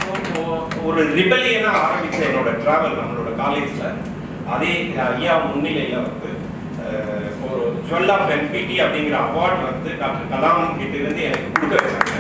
ஒ- ஒரு ரிபலியனா ஆரம்பிச்ச என்னோட டிராவல் நம்மளோட காலேஜ்ல அதே ஐயா முன்னிலையில வந்து அஹ், ஒரு ஜுவல் ஆஃப் என்பிடி அப்படிங்கிற அவார்ட் வந்து டாக்டர் கலாம் கிட்ட இருந்து எனக்கு கொடுக்க வச்சாங்க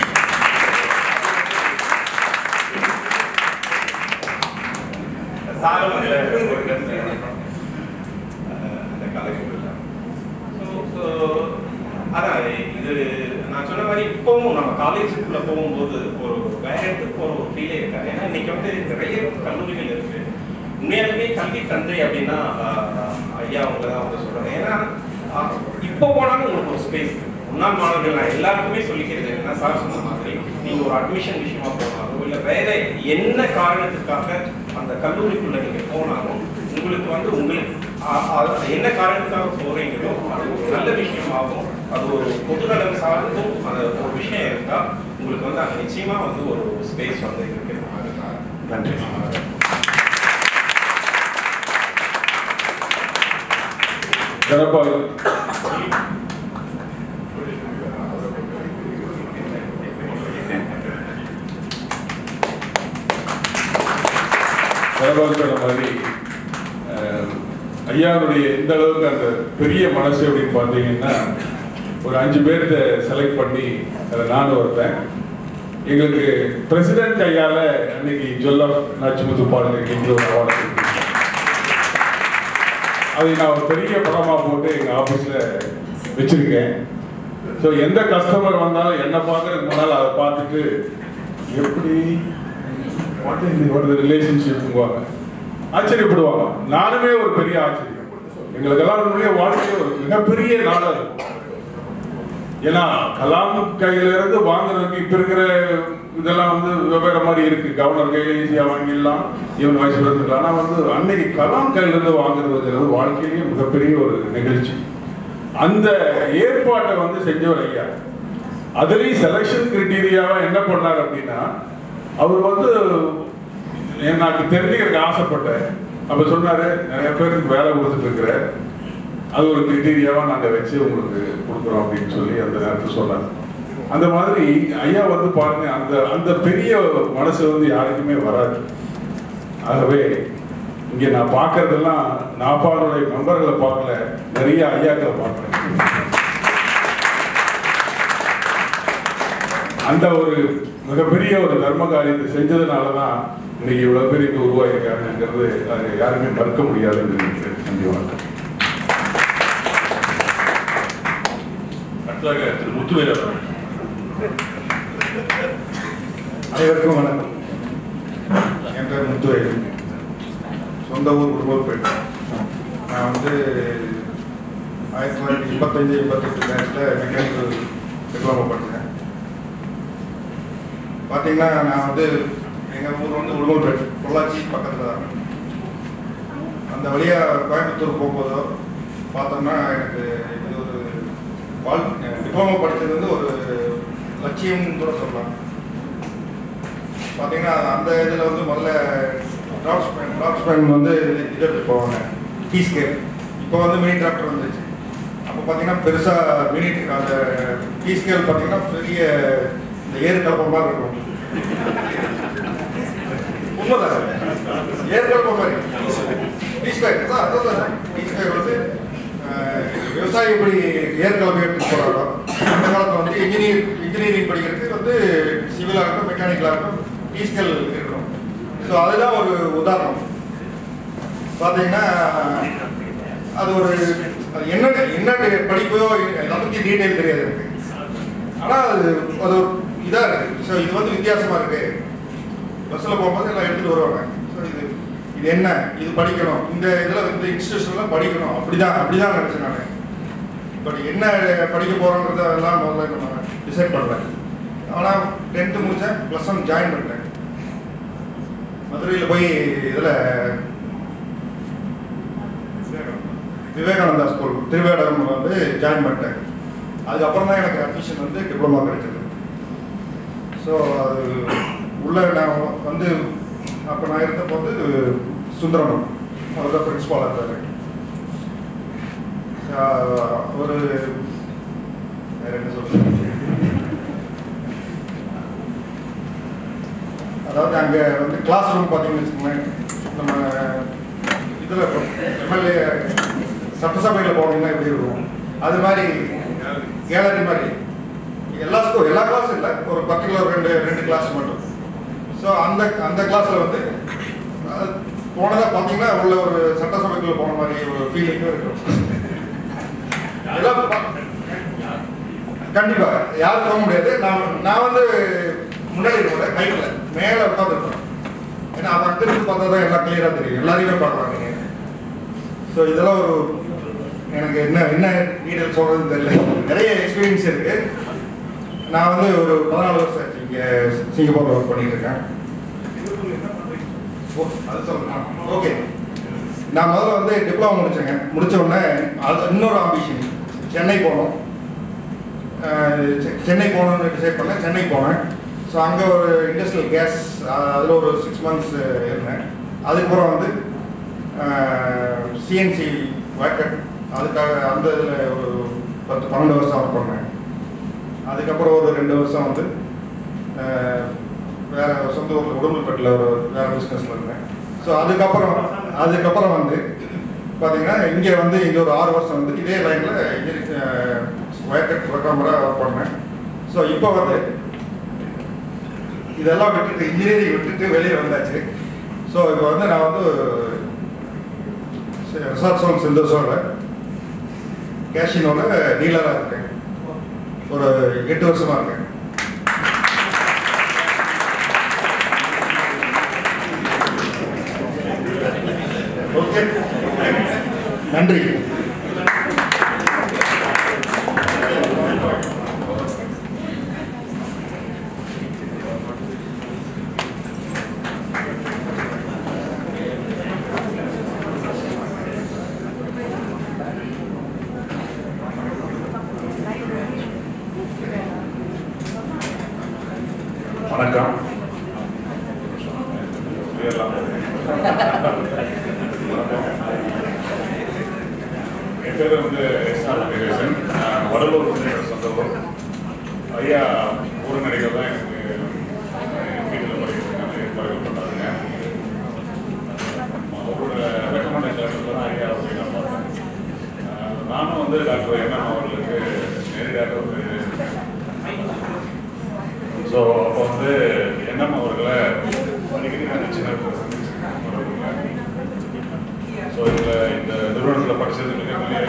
சாரும் அதுல ஒரு கருத்து அஹ், அந்த காலேஜ் ஸோ அதான் இது நான் சொன்ன மாதிரி இப்பவும் நம்ம காலேஜுக்குள்ள போகும்போது ஒரு வேற இடத்துக்கு போற ஒரு ஃபீலே இருக்காது ஏன்னா இன்னைக்கு வந்து நிறைய கல்லூரிகள் இருக்கு உண்மையாலுமே கல்வி தந்தை அப்படின்னா ஆஹ், ஐயா அவங்க தான் வந்து சொல்றாங்க ஏன்னா ஆஹ், இப்போ போனாலும் உங்களுக்கு ஒரு ஸ்பேஸ் முன்னாள் மாணவர்கள் நான் எல்லாருக்குமே சொல்லிக்கிறது என்னன்னா சார் சொன்ன மாதிரி நீங்க ஒரு அட்மிஷன் விஷயமா போனாலும் இல்ல வேற என்ன காரணத்துக்காக அந்த கல்லூரிக்குள்ள நீங்க போனாலும் உங்களுக்கு வந்து உங்களுக்கு ஆ- ஆ- என்ன காரணத்துக்காக போறீங்களோ அது ஒரு நல்ல விஷயமாகும் அது ஒரு பொதுநலம் சார்ந்தும் அந்த ஒரு விஷயம் இருந்தா உங்களுக்கு வந்து அங்க நிச்சயமா வந்து ஒரு ஸ்பேஸ் வந்து இருக்கு நன்றி கடப்பாய் கடப்பாய் சொன்ன மாதிரி அஹ், ஐயாவுடைய எந்த அளவுக்கு அந்த பெரிய மனசு அப்படின்னு பார்த்தீங்கன்னா ஒரு அஞ்சு பேர்த்த செலக்ட் பண்ணி அதில் நானும் ஒருத்தன் எங்களுக்கு பிரசிடென்ட் கையால அன்னைக்கு ஜொல்லா நச்சுமுத்து பாடலுக்கு எங்களுக்கு ஒரு அவார்டு அதை நான் ஒரு பெரிய படமா போட்டு எங்க ஆபீஸ்ல வச்சிருக்கேன் ஸோ எந்த கஸ்டமர் வந்தாலும் என்ன பார்க்கறதுக்கு முன்னால் அதை பார்த்துட்டு எப்படி வாட் இஸ் வாட் ரிலேஷன்ஷிப்ங்குவாங்க ஆச்சரியப்படுவாங்க நானுமே ஒரு பெரிய ஆச்சரியம் எங்களுக்கெல்லாம் உண்மையிலே வாழ்க்கை ஒரு மிகப்பெரிய நாடகம் ஏன்னா கலாம் கையில இருந்து வாங்குறதுக்கு இப்ப இருக்கிற இதெல்லாம் வந்து வெவ்வேறு மாதிரி இருக்கு கவர்னர் கையில ஈஸியா வாங்கிடலாம் இவன் வயசு இருந்துக்கலாம் ஆனா வந்து அன்னைக்கு கலாம் கையில இருந்து வாங்குறதுங்கிறது வாழ்க்கையிலேயே மிகப்பெரிய ஒரு நிகழ்ச்சி அந்த ஏற்பாட்டை வந்து செஞ்சவர் ஐயா அதுலயும் செலெக்ஷன் கிரிட்டீரியாவா என்ன பண்ணார் அப்படின்னா அவர் வந்து எனக்கு தெரிஞ்சுக்கிறதுக்கு ஆசைப்பட்டேன் அப்ப சொன்னாரு நிறைய பேருக்கு வேலை கொடுத்துட்டு இருக்கிறேன் அது ஒரு கிரிட்டீரியாவா நாங்க வச்சு உங்களுக்கு கொடுக்குறோம் அப்படின்னு சொல்லி அந்த நேரத்தில் சொன்னாங்க அந்த மாதிரி ஐயா வந்து பாருங்க அந்த அந்த பெரிய மனசு வந்து யாருக்குமே வராது ஆகவே இங்க நான் பார்க்கறதெல்லாம் நாப்பாருடைய மெம்பர்களை பார்க்கல நிறைய ஐயாக்களை பார்க்கிறேன் அந்த ஒரு மிகப்பெரிய ஒரு தர்ம காரியத்தை செஞ்சதுனால தான் இன்னைக்கு இவ்வளவு பேர் இங்க உருவாயிருக்காங்கிறது அது யாருமே மறுக்க முடியாதுன்னு நினைக்கிறேன் நன்றி வணக்கம் அடுத்ததாக திரு முத்துவேல் அவர்கள் அனைவருக்கும் வணக்கம் என் பேர் முத்துவேல் சொந்த ஊர் குருவப்பேட்டை நான் வந்து ஆயிரத்தி தொள்ளாயிரத்தி எண்பத்தஞ்சு எண்பத்தெட்டு பேட்சில் மெக்கானிக்கல் டிப்ளமோ படித்தேன் பார்த்தீங்கன்னா நான் வந்து எங்கள் ஊர் வந்து உடுமல்பேட் பொள்ளாச்சி பக்கத்தில் தான் அந்த வழியாக கோயம்புத்தூர் போகும்போதோ பார்த்தோம்னா எனக்கு இது ஒரு வாழ் டிப்ளமோ படித்தது வந்து ஒரு லட்சியம் கூட சொல்லலாம் பார்த்தீங்கன்னா அந்த இதில் வந்து முதல்ல டிராப்ஸ்மேன் டிராப்ஸ்மேன் வந்து இது எடுத்து போவாங்க டீ ஸ்கேல் இப்போ வந்து மினி டிராக்டர் வந்துச்சு அப்போ பார்த்தீங்கன்னா பெருசாக மினி அந்த டீ ஸ்கேல் பார்த்தீங்கன்னா பெரிய இந்த ஏறு கலப்ப மாதிரி இருக்கும் உண்மைதான் ஏறு கலப்ப மாதிரி டீ ஸ்கேல் தான் அதான் டீ ஸ்கேல் வந்து அஹ், விவசாயி எப்படி ஏர் கலப்பை எடுத்து போகிறாரோ அந்த காலத்தில் வந்து இன்ஜினியர் இன்ஜினியரிங் படிக்கிறதுக்கு வந்து சிவிலாக இருக்கட்டும் மெக்கானிக்கலாக இருக்கட்டும் டீஸ்கல் இருக்கணும் ஸோ அதுதான் ஒரு உதாரணம் பார்த்தீங்கன்னா அது ஒரு அது என்ன என்ன படிப்போ அதை பற்றி டீட்டெயில் தெரியாது எனக்கு ஆனால் அது அது ஒரு இதாக இருக்குது ஸோ இது வந்து வித்தியாசமாக இருக்குது பஸ்ஸில் போகும்போது எல்லாம் எடுத்துகிட்டு வருவாங்க ஸோ இது இது என்ன இது படிக்கணும் இந்த இதில் இந்த இன்ஸ்டியூஷன்லாம் படிக்கணும் அப்படிதான் அப்படிதான் நினச்சேன் நான் பட் என்ன படிக்க போகிறோன்றத எல்லாம் முதல்ல நம்ம டிசைட் பண்ணல ஆனால் டென்த்து முடித்தேன் ப்ளஸ் ஒன் ஜாயின் பண்ணிட்டேன் மதுரையில் போய் இதில் விவேகானந்தா ஸ்கூல் திருவேடகம் வந்து ஜாயின் பண்ணிட்டேன் அதுக்கப்புறம் தான் எனக்கு அட்மிஷன் வந்து டிப்ளமா கிடைச்சது ஸோ அது உள்ள நான் வந்து அப்போ நான் இருந்தப்போ வந்து சுந்தரம் அவர் தான் பிரின்ஸ்பாலாக இருந்தார் ஒரு வேற என்ன சொல்றது அதாவது அங்கே வந்து கிளாஸ் ரூம் பார்த்தீங்கன்னு வச்சுக்கோங்களேன் நம்ம இதில் எம்எல்ஏ சட்டசபையில் போனோம்னா எப்படி இருக்கும் அது மாதிரி கேலரி மாதிரி எல்லா ஸ்கூல் எல்லா கிளாஸும் இல்லை ஒரு பர்டிகுலர் ரெண்டு ரெண்டு கிளாஸ் மட்டும் ஸோ அந்த அந்த கிளாஸில் வந்து அது போனதாக பார்த்தீங்கன்னா உள்ள ஒரு சட்டசபைக்குள்ள போன மாதிரி ஒரு ஃபீலிங்கும் இருக்கும் எல்லாம் பா- கண்டிப்பா யாரும் போக முடியாது நான் நான் வந்து முன்னாடி இருக்க கையில் மேலே உட்காந்துருப்பேன் ஏன்னா அவன் அங்கே இருந்து பார்த்தா தான் எல்லாம் கிளியராக தெரியும் எல்லாரையுமே பார்க்கலாம் நீங்கள் ஸோ இதெல்லாம் ஒரு எனக்கு என்ன என்ன டீட்டெயில் சொல்றதுன்னு தெரியல நிறைய எக்ஸ்பீரியன்ஸ் இருக்கு நான் வந்து ஒரு பதினாலு வருஷம் ஆச்சு இங்கே சிங்கப்பூரில் ஒர்க் பண்ணிட்டு இருக்கேன் ஓ, அது சொல்லணும் ஓகே நான் முதல்ல வந்து டிப்ளமோ முடிச்சேங்க முடிச்ச உடனே அது இன்னொரு ஆம்பிஷன் சென்னை போனோம் அஹ் செ- சென்னை போகணும்னு டிசைட் பண்ணேன் சென்னை போனேன் ஸோ அங்கே ஒரு இண்டஸ்ட்ரியல் கேஸ் அதில் ஒரு சிக்ஸ் மந்த்ஸ் இருந்தேன் அதுக்கப்புறம் வந்து சிஎன்சி வேக்கட் அதுக்காக அந்த இதில் ஒரு பத்து பன்னெண்டு வருஷம் ஒர்க் பண்ணேன் அதுக்கப்புறம் ஒரு ரெண்டு வருஷம் வந்து அஹ், வேற சொந்த ஊரில் உடம்புப்பேட்டில் ஒரு வேற பிஸ்னஸில் இருந்தேன் ஸோ அதுக்கப்புறம் அதுக்கப்புறம் வந்து பார்த்தீங்கன்னா இங்கே வந்து இங்கே ஒரு ஆறு வருஷம் வந்து இதே லைனில் வேக்கட் ப்ரோக்ராமராக ஒர்க் பண்ணேன் ஸோ இப்போ வந்து இதெல்லாம் விட்டுட்டு இன்ஜினியரிங் விட்டுட்டு வெளியே வந்தாச்சு ஸோ இப்போ வந்து நான் வந்து ரிசார்ட் சோன் சிந்தோசோவில் கேஷினோவில் டீலராக இருக்கேன் ஒரு எட்டு வருஷமா இருக்கேன் ஓகே நன்றி வணக்கம் இதெல்லாம் என் பேர் வந்து எஸ்ஆர் முருகேசன் நான் வடலூர் வந்து என்னோட சொந்த ஊர் ஐயா ஊர் நடிகர் தான் எனக்கு வீட்டில் படிக்கிறதுக்கான ஏற்பாடுகள் பண்ணாருங்க அவரோட ரெக்கமெண்டேஷன் தான் ஐயா அப்படி நான் பார்த்தேன் அஹ் நானும் வந்து டாக்டர் எம்எம் அவர்களுக்கு நேரடியாக ஒரு ஸோ அப்போ வந்து என்எம் அவர்களை அடிக்கடி நான் சின்ன ஸோ இதில் இந்த நிறுவனத்தில் படித்தது மிகப்பெரிய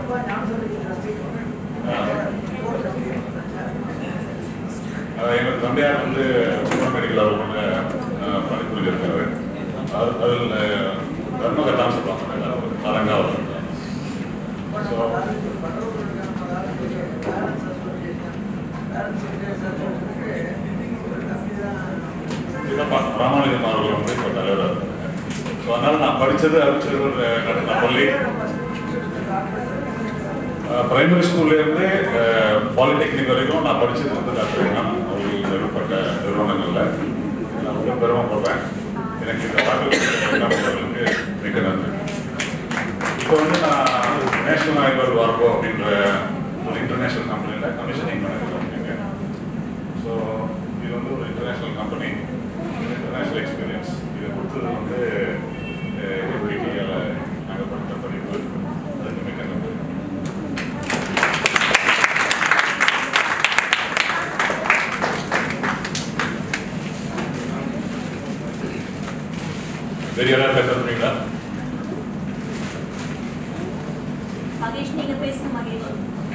அஹ் எங்கள் தந்தையார் வந்து மெடிக்கல் அவர்கள் பணிபுரிஞ்சிருக்காரு அது அதில் தர்மகட்டான்னு சொல்லுவாங்க அரங்காவில் ஸோ இதுதான் ராமானுஜம் அவர்கள் வந்து இப்போ தலைவராக இருக்காங்க ஸோ அதனால நான் படித்தது அருட்செல்வர் நடன பள்ளி பிரைமரி ஸ்கூல்லேருந்து பாலிடெக்னிக் வரைக்கும் நான் படித்தது வந்து டாக்டர் இமாம் அவர்கள் நிறுவப்பட்ட நிறுவனங்களில் நான் ரொம்ப பெருமைப்படுறேன் எனக்கு இந்த வாய்ப்பு அவர்களுக்கு மிக நன்றி இப்போ வந்து நான் நேஷனல் ஆய்வர் வார்கோ அப்படின்ற ஒரு இன்டர்நேஷனல் கம்பெனியில் கமிஷனிங் மேனேஜர் இருக்கேன் ஸோ இது வந்து ஒரு இன்டர்நேஷ்னல் கம்பெனி இன்டர்நேஷ்னல் எக்ஸ்பீரியன்ஸ் இதை கொடுத்தது வந்து எபிடியில் நாங்கள் படித்த படிப்பு அதுக்கு மிக நன்றி வேறு யாராவது பேச முடியுங்களா மகேஷ் நீங்க பேசுங்க மகேஷ்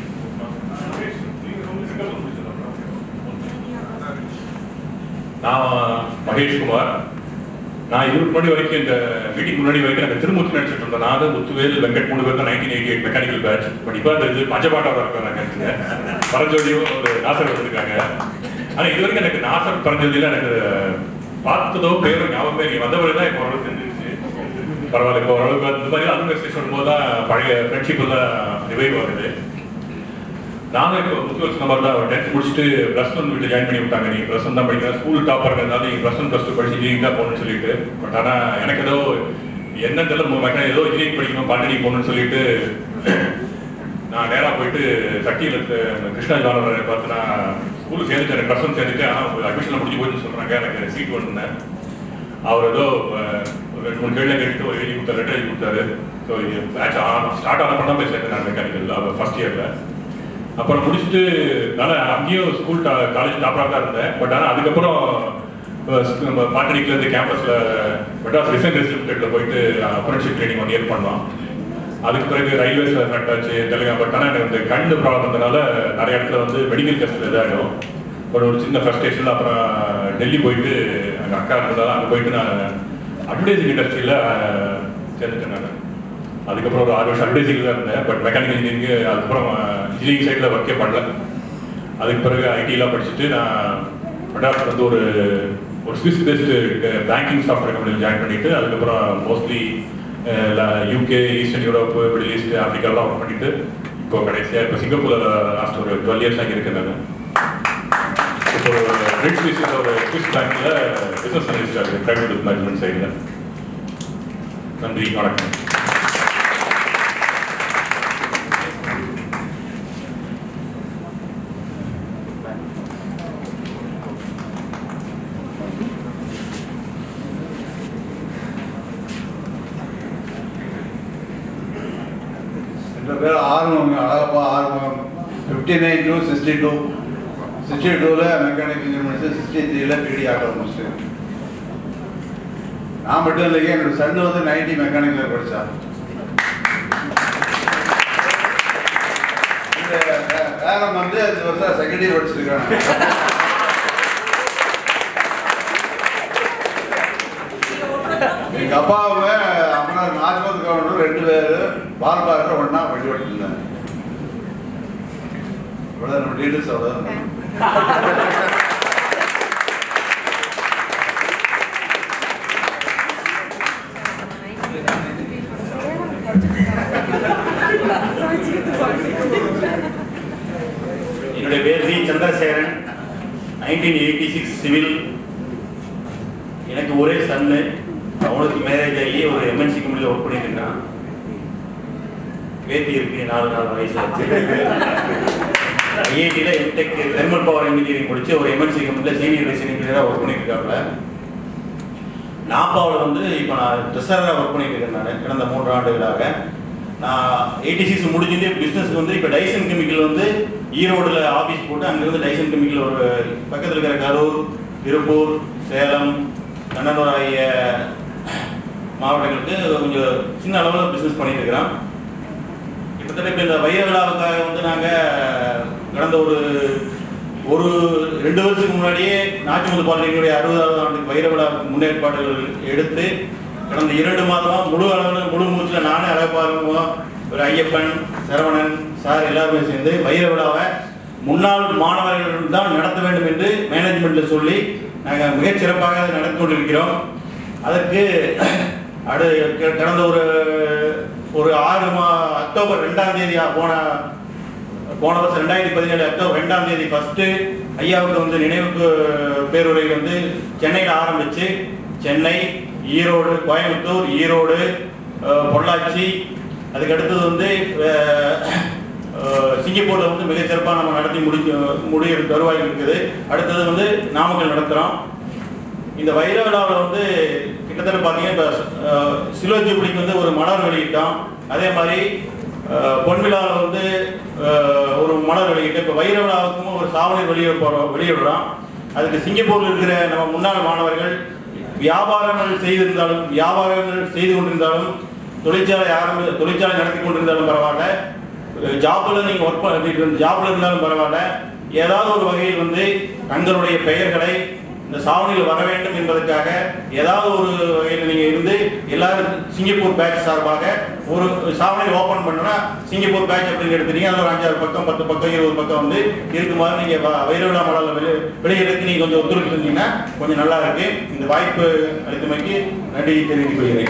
நான் மகேஷ்குமார் நான் இதுக்கு முன்னாடி வரைக்கும் இந்த மீட்டிங் முன்னாடி வரைக்கும் நாங்கள் திருமூர்த்தி நடிச்சிட்டு இருந்தோம் நான் தான் முத்துவேல் வெங்கட் மூணு பேர் தான் nineteen eighty eight mechanical batch but இப்போ அந்த இது பஞ்சபாட்டாக இருக்காங்க நடிச்சுங்க பரஞ்சோதியும் ஒரு நாசர் வந்திருக்காங்க ஆனால் இது வரைக்கும் எனக்கு நாசர் பரஞ்சோதியில் எனக்கு பார்த்ததோ பேரும் ஞாபகமே நீ வந்தவரை தான் இப்போ ஓரளவுக்கு தெரிஞ்சிருச்சு பரவாயில்ல இப்போ ஓரளவுக்கு இந்த மாதிரி அலுவலக சொல்லும்போது தான் பழைய ஃப்ரெண்ட்ஷிப் தான் ரிவைவ் ஆகுது நானும் இப்போ முத்துவல் நம்பர் தான் டென்த் முடிச்சுட்டு ப்ளஸ் ஒன் வீட்டு ஜாயின் பண்ணி விட்டாங்க நீ ப்ளஸ் ஒன் தான் படிக்கிறேன் ஸ்கூல் டாப்பர் இருக்கிறதால நீ ப்ளஸ் ஒன் ப்ளஸ் டூ படிச்சு இன்ஜினியரிங் தான் போகணும்னு சொல்லிட்டு பட் ஆனால் எனக்கு ஏதோ என்ன தெரியல மெக்கானிக் ஏதோ இன்ஜினியரிங் படிக்கணும் பாலிடெக்னிக் போகணும்னு சொல்லிட்டு நான் நேராக போயிட்டு சக்தியில் இருக்க கிருஷ்ணா ஜானவரை பார்த்து நான் ஸ்கூல் சேர்ந்துட்டேன் ப்ளஸ் ஒன் சேர்ந்துட்டு ஆனால் அட்மிஷன் முடிஞ்சு போயிட்டு சொல்கிறாங்க எனக்கு சீட் வந்துருந்தேன் அவர் ஏதோ அஹ், ஒரு ரெண்டு மூணு கேள்வி கேட்டு ஒரு எழுதி கொடுத்தாரு லெட்டர் எழுதி கொடுத்தாரு ஸோ இது பேட்ச் ஸ்டார்ட் ஆன பண்ண போய் சேர்ந்தேன் நான் மெக்கானிக்கல் ஃபர்ஸ்ட் இயரில் அப்புறம் முடிச்சுட்டு நான் அங்கேயும் ஸ்கூல் காலேஜ் டாப்பராக தான் இருந்தேன் பட் ஆனால் அதுக்கப்புறம் அஹ், நம்ம பாட்டடிக்கில் இருந்து கேம்பஸில் மெட்ராஸ் ரிசன் லிமிடெட்ல போயிட்டு அப்ரன்ஷிப் ட்ரைனிங் ஒன் இயர் பண்ணோம் அதுக்கு பிறகு ரயில்வேஸ்ல செலக்ட் ஆச்சு தெலுங்கானா பட் ஆனால் எனக்கு இந்த கண்டு ப்ராப்ளம் இருந்தனால நிறைய இடத்துல வந்து மெடிக்கல் டெஸ்ட்ல இதாகிடும் பட் ஒரு சின்ன ஃப்ரஸ்ட்ரேஷனில் அப்புறம் டெல்லி போயிட்டு அங்கே அக்கா இருந்ததால அங்கே போயிட்டு நான் அட்வர்டைசிங் இண்டஸ்ட்ரியில் சேர்ந்துட்டேன் நான் அதுக்கப்புறம் ஒரு ஆறு வருஷம் அட்வர்டைசிங் தான் இருந்தேன் பட் மெக்கானிக்கல் இன்ஜினியரிங் அதுக்கப்புறம் இன்ஜினியரிங் சைடில் ஒர்க்கே பண்ணல அதுக்கு பிறகு ஐடிலாம் படிச்சுட்டு நான் மெட்ராஸ் வந்து ஒரு ஒரு ஸ்விஸ் பேஸ்டு பேங்கிங் சாஃப்ட்வேர் கம்பெனியில் ஜாயின் பண்ணிட்டு அதுக்கப்புறம் mostly UK eastern Europe middle east ஆஃப்ரிக்காலாம் ஒர்க் பண்ணிட்டு இப்போ கடைசியாக இப்போ சிங்கப்பூரில் லாஸ்ட் ஒரு டுவெல் இயர்ஸ் ஆகி இருக்கேன் நான் இப்போ ஒரு ரெட் ஸ்விஸ் ஒரு ஸ்விஸ் பேங்க்ல பிசினஸ் அனலிஸ்ட் பிரைவேட் மேனேஜ்மெண்ட் சைடில் நன்றி வணக்கம் என்ற பேர் ஆர்வம் அழகப்பா ஆர்வம் fifty nine two sixty two sixty டூவில் மெக்கானிக் இன்ஜினியர் முடிச்சு சிக்ஸ்டி த்ரீல பிடி ஆட்டோ முடிச்சு நான் மட்டும் இல்லைங்க என்னோட சன் வந்து நைன்டி மெக்கானிக்கில் படித்தா இந்த வே- வேலம் வந்து அஞ்சு வருஷம் செகண்ட் இயர் படிச்சிருக்காங்க எங்க அப்பாவை அம்மனார் நாற்பது கவுண்டர் ரெண்டு பேர் பால் பார்க்க ஒண்ணா வழி ஓட்டிருந்தாங்க இவ்வளவு நம்ம டீட்டெயில்ஸ் அவ்வளோ என்னுடைய பேர் V Chandrasekaran nineteen eighty six civil எனக்கு ஒரே சன்னு அவனுக்கு மேரேஜ் ஆகி ஒரு எம்என்சி கம்பெனியில் ஒர்க் பண்ணிட்டு இருக்கான் பேத்தி இருக்கு நாலு நாலு வயசு ஐஐடியில் எம்டெக் தெர்மல் பவர் இன்ஜினியரிங் முடிச்சு ஒரு எம்என்சி கம்பெனியில் சீனியர் வைஸ் இன்ஜினியராக ஒர்க் பண்ணிட்டு இருக்காப்புல நாப்பாவில் வந்து இப்போ நான் ட்ரெஸராக ஒர்க் பண்ணிட்டு இருக்கேன் நான் கடந்த மூன்று ஆண்டுகளாக நான் எயிட்டி சிக்ஸ் முடிஞ்சுட்டு பிஸ்னஸ் வந்து இப்போ டைசன் கெமிக்கல் வந்து ஈரோடுல ஆஃபீஸ் போட்டு அங்கேருந்து டைசன் கெமிக்கல் ஒரு பக்கத்தில் இருக்கிற கரூர் திருப்பூர் சேலம் கண்ணனூர் ஆகிய மாவட்டங்களுக்கு கொஞ்சம் சின்ன அளவில் பிஸ்னஸ் பண்ணிட்டு இருக்கிறோம் கிட்டத்தட்ட இப்போ இந்த வைர விழாவுக்காக வந்து நாங்கள் கடந்த ஒரு ஒரு ரெண்டு வருஷத்துக்கு முன்னாடியே நாச்சிமுத்து பாண்டியனுடைய அறுபதாவது ஆண்டு வைர விழா முன்னேற்பாடுகள் எடுத்து கடந்த இரண்டு மாதமா முழு அளவில் முழு மூச்சில் நானே அழகாருவோம் ஒரு ஐயப்பன் சரவணன் சார் எல்லாருமே சேர்ந்து வைர விழாவை முன்னாள் மாணவர்கள் தான் நடத்த வேண்டும் என்று மேனேஜ்மெண்ட்ல சொல்லி நாங்கள் மிகச் சிறப்பாக அதை நடத்தி கொண்டிருக்கிறோம் அதற்கு அடு கடந்த ஒரு ஒரு ஆறு மா அக்டோபர் ரெண்டாம் தேதி போன போன வருஷம் ரெண்டாயிரத்தி பதினேழு அக்டோபர் ரெண்டாம் தேதி ஃபர்ஸ்ட் ஐயாவுக்கு வந்து நினைவுக்கு பேருரை வந்து சென்னையில் ஆரம்பிச்சு சென்னை ஈரோடு கோயம்புத்தூர் ஈரோடு அஹ், பொள்ளாச்சி அதுக்கு அடுத்தது வந்து அஹ், அஹ், சிங்கப்பூர்ல வந்து மிகச் சிறப்பாக நம்ம நடத்தி முடிஞ்சு முடிய தருவாய் இருக்குது அடுத்தது வந்து நாமக்கல் நடத்துகிறோம் இந்த வைர விழாவில் வந்து கிட்டத்தட்ட பார்த்தீங்கன்னா இப்போ சில்வர் ஜூப்ளிக்கு வந்து ஒரு மலர் வெளியிட்டோம் அதே மாதிரி அஹ், பொன் விழாவில் வந்து அஹ், ஒரு மலர் வெளியிட்டு இப்போ வைர விழாவுக்கும் ஒரு சாவணி வெளியிட போகிறோம் வெளியிடுறோம் அதுக்கு சிங்கப்பூரில் இருக்கிற நம்ம முன்னாள் மாணவர்கள் வியாபாரங்கள் செய்திருந்தாலும் வியாபாரங்கள் செய்து கொண்டிருந்தாலும் தொழிற்சாலை ஆரம்பி தொழிற்சாலை நடத்தி கொண்டிருந்தாலும் பரவாயில்ல ஜாப்ல நீங்க ஒர்க் பண்ணிட்டு ஜாப்ல இருந்தாலும் பரவாயில்ல ஏதாவது ஒரு வகையில் வந்து தங்களுடைய பெயர்களை இந்த சாவணியில் வர வேண்டும் என்பதற்காக ஏதாவது ஒரு வகையில் நீங்க இருந்து எல்லாரும் சிங்கப்பூர் பேட்ச் சார்பாக ஒரு சாவணியில் ஓபன் பண்ணனா சிங்கப்பூர் பேட்ச் அப்படின்னு எடுத்தீங்க அது ஒரு அஞ்சாறு பக்கம் பத்து பக்கம் இருபது பக்கம் வந்து இருக்குமாறு நீங்க வ- வைரவிழா மடல வெளி வெளியிடறதுக்கு நீங்க கொஞ்சம் ஒத்துழைப்பு செஞ்சீங்கன்னா கொஞ்சம் நல்லா இருக்கு இந்த வாய்ப்பு அளித்தமைக்கு நன்றி தெரிவித்துக் கொள்கிறேன்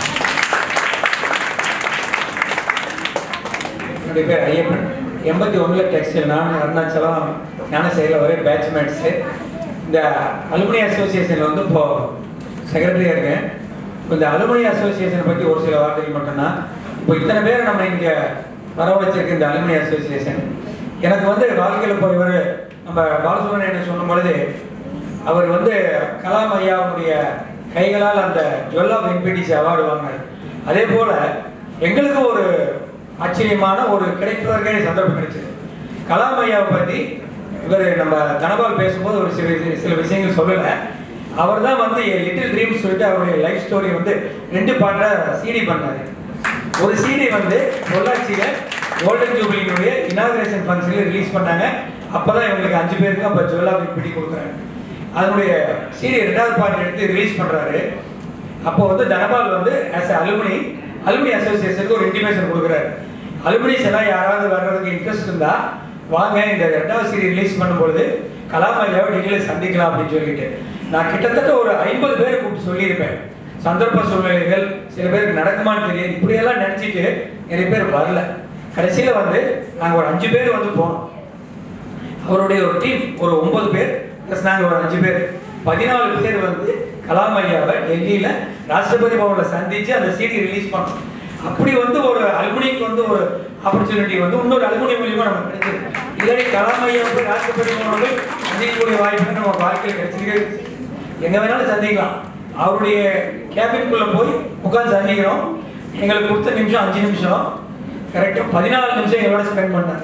என்னுடைய பேர் ஐயப்பன் எண்பத்தி ஒன்றில் டெக்ஸ்டைல் நான் அருணாச்சலம் ஞானசேகரில் ஒரே பேட்ச்மேட்ஸு இந்த அலுமினி அசோசியேஷனில் வந்து இப்போ செக்ரட்டரியாக இருக்கேன் இப்போ இந்த அலுமினி அசோசியேஷனை பற்றி ஒரு சில வார்த்தைகள் மட்டும்தான் இப்போ இத்தனை பேர் நம்ம இங்கே வரவழைச்சிருக்க இந்த அலுமினி அசோசியேஷன் எனக்கு வந்து வாழ்க்கையில் போய் ஒரு நம்ம பாலசுப்ரமணியன் சொன்ன பொழுது அவர் வந்து கலாம் ஐயாவுடைய கைகளால் அந்த ஜுவல் ஆஃப் இன்பிடிசி அவார்டு வாங்கினார் அதே போல எங்களுக்கு ஒரு ஆச்சரியமான ஒரு கிடைப்பதற்கே சந்தர்ப்பம் கிடைச்சது கலாம் ஐயாவை பற்றி இவர் நம்ம தனபால் பேசும்போது ஒரு சில சில விஷயங்கள் சொல்லலை அவர் தான் வந்து லிட்டில் ட்ரீம்ஸ் சொல்லிட்டு அவருடைய லைஃப் ஸ்டோரி வந்து ரெண்டு பாட்டாக சிடி பண்ணாரு ஒரு சிடி வந்து பொள்ளாச்சியில் கோல்டன் ஜூபிலினுடைய இனாகிரேஷன் ஃபங்க்ஷனில் ரிலீஸ் பண்ணாங்க அப்போ தான் இவங்களுக்கு அஞ்சு பேருக்கு அப்போ ஜுவல்லா பிடி கொடுக்குறாங்க அதனுடைய சிடி ரெண்டாவது பாட்டு எடுத்து ரிலீஸ் பண்ணுறாரு அப்போ வந்து தனபால் வந்து ஆஸ் அ அலுமினி அலுமினி அசோசியேஷனுக்கு ஒரு இன்டிமேஷன் கொடுக்குறாரு அலுமினிஸ் எல்லாம் யாராவது வர்றதுக்கு இன்ட்ரெஸ்ட் இருந்தா வாங்க இந்த ரெண்டாவது சீரி ரிலீஸ் பண்ணும்பொழுது கலாம் ஐயாவை டெல்லியில் சந்திக்கலாம் அப்படின்னு சொல்லிட்டு நான் கிட்டத்தட்ட ஒரு ஐம்பது பேரை கூப்பிட்டு சொல்லியிருப்பேன் சந்தர்ப்ப சூழ்நிலைகள் சில பேருக்கு நடக்குமான்னு தெரியாது இப்படியெல்லாம் நினச்சிட்டு நிறைய பேர் வரல கடைசியில் வந்து நாங்கள் ஒரு அஞ்சு பேர் வந்து போனோம் அவருடைய ஒரு டீம் ஒரு ஒன்பது பேர் ப்ளஸ் நாங்கள் ஒரு அஞ்சு பேர் பதினாலு பேர் வந்து கலாம் ஐயாவை டெல்லியில் ராஷ்டிரபதி பவனில் சந்தித்து அந்த சீடி ரிலீஸ் பண்ணோம் அப்படி வந்து ஒரு அலுமினிக்கு வந்து ஒரு ஆப்பர்ச்சுனிட்டி வந்து இன்னொரு அலுமினி மூலியமாக நமக்கு கிடைச்சது இல்லாட்டி கலாம் ஐயா போய் ராஷ்டிரபதி பவனில் சந்திக்கக்கூடிய வாய்ப்பு நம்ம வாழ்க்கையில் கிடைச்சிருக்கே எங்கே வேணாலும் சந்திக்கலாம் அவருடைய கேபின்குள்ளே போய் உட்காந்து சந்திக்கிறோம் எங்களுக்கு கொடுத்த நிமிஷம் அஞ்சு நிமிஷம் கரெக்டாக பதினாலு நிமிஷம் எங்களோட ஸ்பெண்ட் பண்ணார்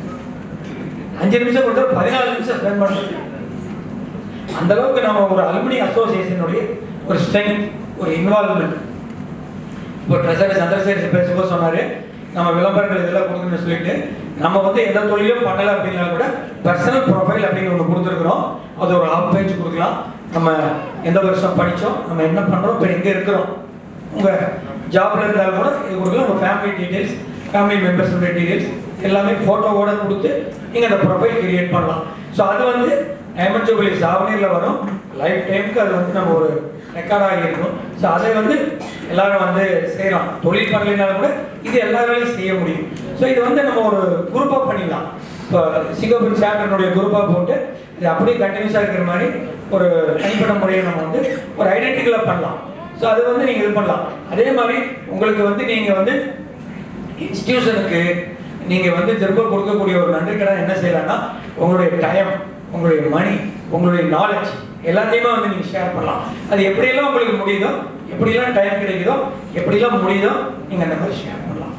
அஞ்சு நிமிஷம் கொடுத்தா பதினாலு நிமிஷம் ஸ்பெண்ட் பண்ணுறது அந்த அளவுக்கு நம்ம ஒரு அலுமினி அசோசியேஷனுடைய ஒரு ஸ்ட்ரென்த் ஒரு இன்வால்மெண்ட் இப்போ ட்ரெஸரி சந்திரசேகர் பேசும்போது சொன்னாரு நம்ம விளம்பரங்கள் இதெல்லாம் கொடுக்கணும்னு சொல்லிட்டு நம்ம வந்து எந்த தொழிலும் பண்ணலை அப்படின்னா கூட பர்சனல் ப்ரொஃபைல் அப்படின்னு ஒன்று கொடுத்துருக்குறோம் அது ஒரு ஆஃப் பேஜ் கொடுக்கலாம் நம்ம எந்த வருஷம் படித்தோம் நம்ம என்ன பண்ணுறோம் இப்போ எங்கே இருக்கிறோம் உங்கள் ஜாப்ல இருந்தாலும் கூட இது கொடுக்கலாம் உங்கள் ஃபேமிலி டீட்டெயில்ஸ் ஃபேமிலி மெம்பர்ஸோட டீட்டெயில்ஸ் எல்லாமே ஃபோட்டோவோட கொடுத்து நீங்கள் அந்த ப்ரொஃபைல் கிரியேட் பண்ணலாம் ஸோ அது வந்து டைமண்ட் ஜூபிலி சாவனியில் வரும் லைஃப் டைமுக்கு அது வந்து நம்ம ஒரு ரெக்கார்டாக இருக்கும் ஸோ அதை வந்து எல்லாரும் வந்து செய்யலாம் தொழில் பண்ணலைனாலும் கூட இது எல்லா வேலையும் செய்ய முடியும் ஸோ இது வந்து நம்ம ஒரு குரூப்பாக பண்ணிடலாம் இப்போ சிங்கப்பூர் சாப்டர்னுடைய குரூப்பாக போட்டு இது அப்படியே கண்டினியூஸாக இருக்கிற மாதிரி ஒரு தனிப்பட்ட முறையை நம்ம வந்து ஒரு ஐடென்டிக்கலாக பண்ணலாம் ஸோ அது வந்து நீங்கள் இது பண்ணலாம் அதே மாதிரி உங்களுக்கு வந்து நீங்கள் வந்து இன்ஸ்டிடியூஷனுக்கு நீங்கள் வந்து திரும்ப கொடுக்கக்கூடிய ஒரு நன்றி கடன் என்ன செய்யலாம்னா உங்களுடைய டைம் உங்களுடைய மணி உங்களுடைய நாலேஜ் எல்லாத்தையுமே வந்து நீங்கள் ஷேர் பண்ணலாம் அது எப்படியெல்லாம் உங்களுக்கு முடியுதோ எப்படியெல்லாம் டைம் கிடைக்குதோ எப்படியெல்லாம் முடியுதோ நீங்கள் அந்த மாதிரி ஷேர் பண்ணலாம்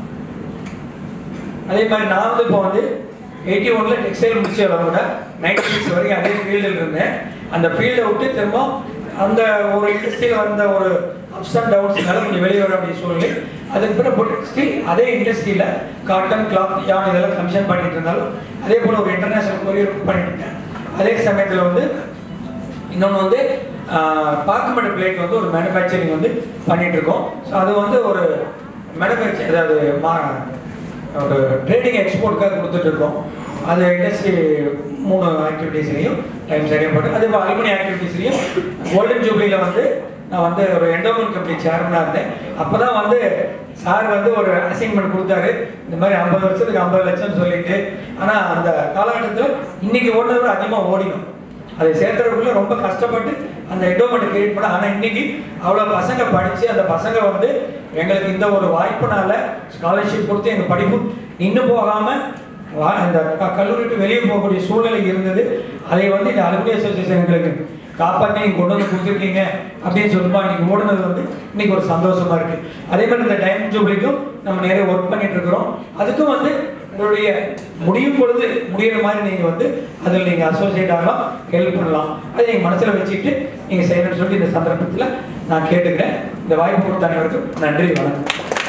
அதே மாதிரி நான் வந்து இப்போ வந்து எயிட்டி ஒன்ல டெக்ஸ்டைல் முடிச்ச கூட நைன்டி சிக்ஸ் வரைக்கும் அதே ஃபீல்டில் இருந்தேன் அந்த ஃபீல்டை விட்டு திரும்ப அந்த ஒரு இண்டஸ்ட்ரியில் வந்த ஒரு அப்ஸ் அண்ட் டவுன்ஸ்னால கொஞ்சம் வெளியே வர வேண்டிய சூழ்நிலை அதுக்கு பிறகு ஸ்டில் அதே இண்டஸ்ட்ரியில் காட்டன் கிளாத் யான் இதெல்லாம் கமிஷன் பண்ணிட்டு இருந்தாலும் அதே போல் ஒரு இன்டர்நேஷனல் கொரியர் பண்ணிட்டு இருக்கேன் அதே சமயத்தில் வந்து இன்னொன்று வந்து பாக்குமட்ட பிளேட் வந்து ஒரு மேனுஃபேக்சரிங் வந்து பண்ணிட்டு இருக்கோம் ஸோ அது வந்து ஒரு மேனுஃபேக்சர் அதாவது மா ஒரு ட்ரேடிங் எக்ஸ்போர்ட்டுக்காக கொடுத்துட்டு இருக்கோம் அது இண்டஸ்ட்ரி மூணு ஆக்டிவிட்டீஸ்லையும் டைம் சரியாக போட்டு அதே மாதிரி அலுமினி ஆக்டிவிட்டீஸ்லையும் கோல்டன் ஜூப்ளியில் வந்து நான் வந்து ஒரு எண்டோமெண்ட் கம்பெனி சேர்மனாக இருந்தேன் அப்போ தான் வந்து சார் வந்து ஒரு அசைன்மெண்ட் கொடுத்தாரு இந்த மாதிரி ஐம்பது வருஷத்துக்கு ஐம்பது லட்சம் சொல்லிட்டு ஆனால் அந்த காலகட்டத்தில் இன்னைக்கு ஓடுறத விட அதிகமாக ஓடிடும் அதை சேர்த்துறதுக்குள்ள ரொம்ப கஷ்டப்பட்டு அந்த எண்டோமெண்ட் கிரியேட் பண்ண ஆனால் இன்னைக்கு அவ்வளோ பசங்க படித்து அந்த பசங்க வந்து எங்களுக்கு இந்த ஒரு வாய்ப்புனால ஸ்காலர்ஷிப் கொடுத்து எங்கள் படிப்பு நின்று போகாமல் வா- இந்த க- கல்லூரி விட்டு வெளியே போகக்கூடிய சூழ்நிலை இருந்தது அதை வந்து இந்த அலுமினி அசோசியேஷன் எங்களுக்கு காப்பாற்றி நீங்கள் கொண்டு வந்து கொடுத்துருக்கீங்க அப்படின்னு சொல்லுமா இன்னைக்கு ஓடுனது வந்து இன்னைக்கு ஒரு சந்தோஷமா இருக்கு அதே மாதிரி இந்த டைம் ஜூப்ளிக்கும் நம்ம நிறைய ஒர்க் பண்ணிட்டு இருக்கிறோம் அதுக்கும் வந்து உங்களுடைய முடியும் பொழுது முடியிற மாதிரி நீங்கள் வந்து அதில் நீங்கள் அசோசியேட் ஆகலாம் ஹெல்ப் பண்ணலாம் அதை நீங்கள் மனசில் வச்சுக்கிட்டு நீங்கள் செய்யணும்னு சொல்லி இந்த சந்தர்ப்பத்தில் நான் கேட்டுக்கிறேன் இந்த வாய்ப்பு கொடுத்த அனைவருக்கும் நன்றி வணக்கம்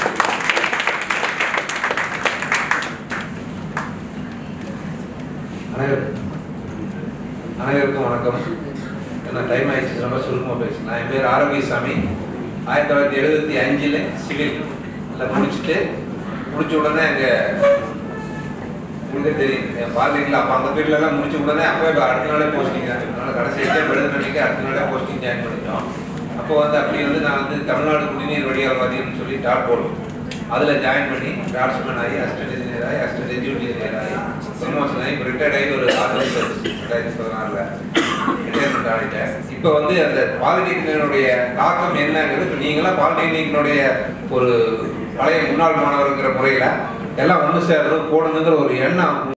அனைவருக்கும் அனைவருக்கும் வணக்கம் என்ன டைம் ஆயிடுச்சு ரொம்ப சுருக்கமாக பேசலாம் என் பேர் ஆரோக்கியசாமி ஆயிரத்தி தொள்ளாயிரத்தி எழுபத்தி அஞ்சில் சிவில் எல்லாம் முடிச்சுட்டு முடிச்ச உடனே அங்கே உங்களுக்கு தெரியும் என் பார்லிங்கில் அப்போ அந்த ஃபீல்ட்லலாம் முடிச்ச உடனே அப்போ அடுத்த நாளே போஸ்டிங் தான் அதனால கடைசி எக்ஸாம் எழுத அன்னைக்கு அடுத்த நாளே போஸ்டிங் ஜாயின் பண்ணிட்டோம் அப்போ வந்து அப்படி வந்து நான் வந்து தமிழ்நாடு குடிநீர் வடிகால் வாரியம்னு சொல்லி டாட் போடுவோம் அதில் ஜாயின் பண்ணி டிராஃப்ட்ஸ்மேன் ஆகி அசிஸ்டன்ட் இன்ஜினியர் ஆகி அசிஸ்டன்ட் எக்ஸிக்யூட்டிவ் இன்ஜினியர் ஆகி ப்ரமோஷன் ஆகி இப்போ ரிட்டையர்ட் ஆகி ஒரு ஆறு சர்வீஸ் ரெண்டாயிரத்தி பதினாறில் ரிட்டையர்மெண்ட் ஆகிட்டேன் இப்போ வந்து அந்த பாலிடெக்னினுடைய தாக்கம் என்னங்கிறது இப்போ நீங்களாம் பாலிடெக்னிக்கினுடைய ஒரு பழைய முன்னாள் மாணவருங்கிற முறையில் எல்லாம் ஒன்று சேரணும் போடணுங்கிற ஒரு எண்ணம்